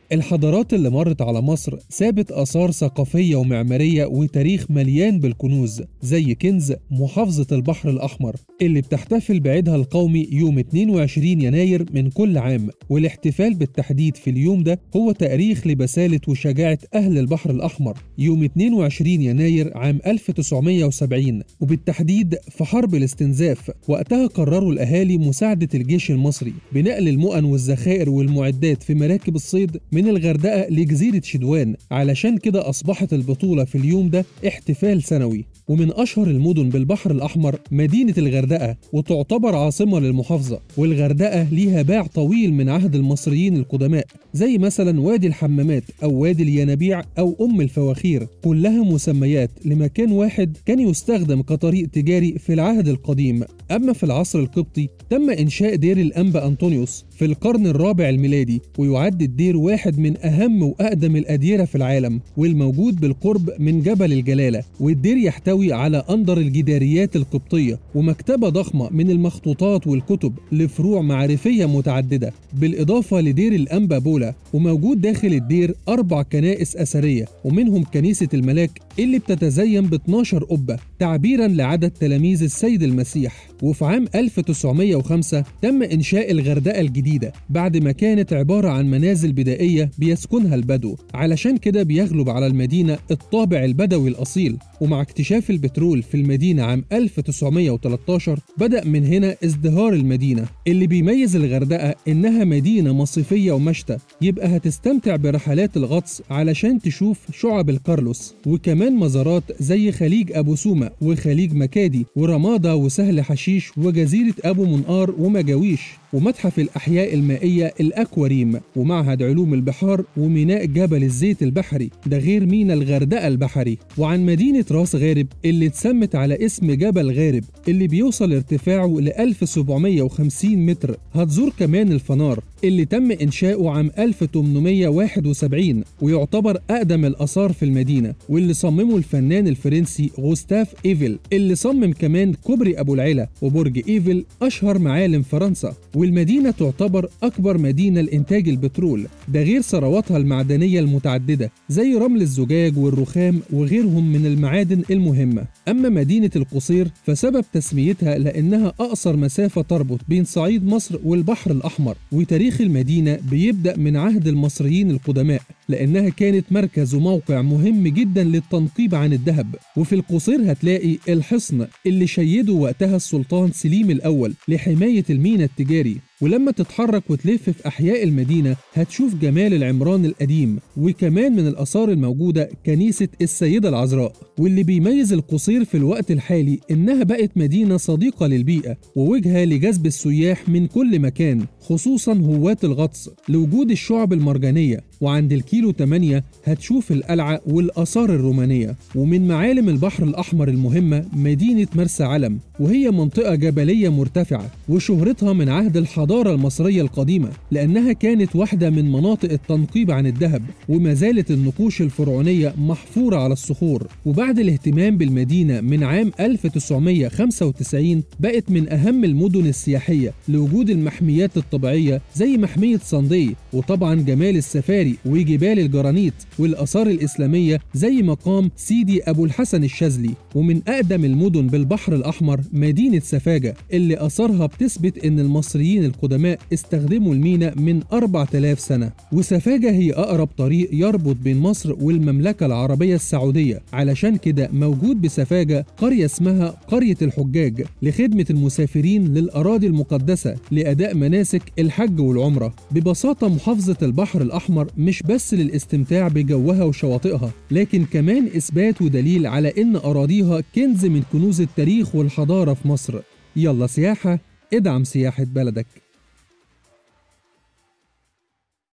الحضارات اللي مرت على مصر سابت آثار ثقافية ومعمارية وتاريخ مليان بالكنوز زي كنز محافظة البحر الأحمر اللي بتحتفل بعيدها القومي يوم 22 يناير من كل عام والاحتفال بالتحديد في اليوم ده هو تاريخ لبسالة وشجاعة أهل البحر الأحمر يوم 22 يناير عام 1970 وبالتحديد في حرب الاستنزاف وقتها قرروا الأهالي مساعدة الجيش المصري بنقل المؤن والذخائر والمعدات في مراكب الصيد من الغردقة لجزيرة شدوان علشان كده أصبحت البطولة في اليوم ده احتفال سنوي ومن أشهر المدن بالبحر الأحمر مدينة الغردقة وتعتبر عاصمة للمحافظة والغردقة ليها باع طويل من عهد المصريين القدماء زي مثلا وادي الحمامات أو وادي الينابيع أو أم الفواخير كلها مسميات لمكان واحد كان يستخدم كطريق تجاري في العهد القديم أما في العصر القبطي تم إنشاء دير الأنبا أنطونيوس في القرن الرابع الميلادي ويعد الدير واحد من أهم وأقدم الأديرة في العالم والموجود بالقرب من جبل الجلالة والدير يحتوي على أندر الجداريات القبطية ومكتبة ضخمة من المخطوطات والكتب لفروع معرفية متعددة بالإضافة لدير الأنبا بولا وموجود داخل الدير أربع كنائس أثرية ومنهم كنيسة الملاك اللي بتتزين ب 12 قبة تعبيرا لعدد تلاميذ السيد المسيح وفي عام 1905 تم إنشاء الغردقة الجديدة بعد ما كانت عبارة عن منازل بدائية بيسكنها البدو علشان كده بيغلب على المدينة الطابع البدوي الأصيل ومع اكتشاف البترول في المدينة عام 1913 بدأ من هنا ازدهار المدينة اللي بيميز الغردقة إنها مدينة مصيفية ومشتى يبقى هتستمتع برحلات الغطس علشان تشوف شعب الكارلوس وكمان مزارات زي خليج أبو سومة وخليج مكادي ورمادة وسهل حشيش وجزيرة أبو منقار ومجاويش ومتحف الأحياء المائية الأكواريم ومعهد علوم البحار وميناء جبل الزيت البحري ده غير مينا الغردقة البحري وعن مدينة راس غارب اللي اتسمت على اسم جبل غارب اللي بيوصل ارتفاعه ل 1750 متر هتزور كمان الفنار اللي تم إنشاؤه عام 1871 ويعتبر أقدم الآثار في المدينة واللي صممه الفنان الفرنسي غوستاف إيفل اللي صمم كمان كوبري أبو العلا وبرج إيفل أشهر معالم فرنسا والمدينة تعتبر أكبر مدينة لإنتاج البترول ده غير ثرواتها المعدنية المتعددة زي رمل الزجاج والرخام وغيرهم من المعادن المهمة أما مدينة القصير فسبب تسميتها لأنها أقصر مسافة تربط بين صعيد مصر والبحر الأحمر وتاريخ المدينة بيبدأ من عهد المصريين القدماء لأنها كانت مركز وموقع مهم جدا للتنقيب عن الذهب وفي القصير هتلاقي الحصن اللي شيده وقتها السلطان سليم الأول لحماية المينا التجاري ولما تتحرك وتلف في أحياء المدينة هتشوف جمال العمران القديم وكمان من الآثار الموجودة كنيسة السيدة العذراء واللي بيميز القصير في الوقت الحالي إنها بقت مدينة صديقة للبيئة ووجهة لجذب السياح من كل مكان خصوصا هواة الغطس لوجود الشعب المرجانية وعند الكيلو 8 هتشوف القلعة والآثار الرومانية ومن معالم البحر الأحمر المهمة مدينة مرسى علم وهي منطقة جبلية مرتفعة وشهرتها من عهد الحضارة المصرية القديمة لأنها كانت واحدة من مناطق التنقيب عن الذهب وما زالت النقوش الفرعونية محفورة على الصخور وبعد الاهتمام بالمدينة من عام 1995 بقت من أهم المدن السياحية لوجود المحميات الطبيعية زي محمية صندي وطبعا جمال السفاري وجبال الجرانيت والآثار الإسلامية زي مقام سيدي أبو الحسن الشاذلي ومن أقدم المدن بالبحر الأحمر مدينة سفاجة اللي آثارها بتثبت إن المصريين القدماء استخدموا المينا من 4000 سنة وسفاجة هي أقرب طريق يربط بين مصر والمملكة العربية السعودية علشان كده موجود بسفاجة قرية اسمها قرية الحجاج لخدمة المسافرين للأراضي المقدسة لأداء مناسك الحج والعمرة ببساطة محافظة البحر الأحمر مش بس للاستمتاع بجوها وشواطئها لكن كمان إثبات ودليل على إن أراضيها كنز من كنوز التاريخ والحضارة في مصر يلا سياحة ادعم سياحة بلدك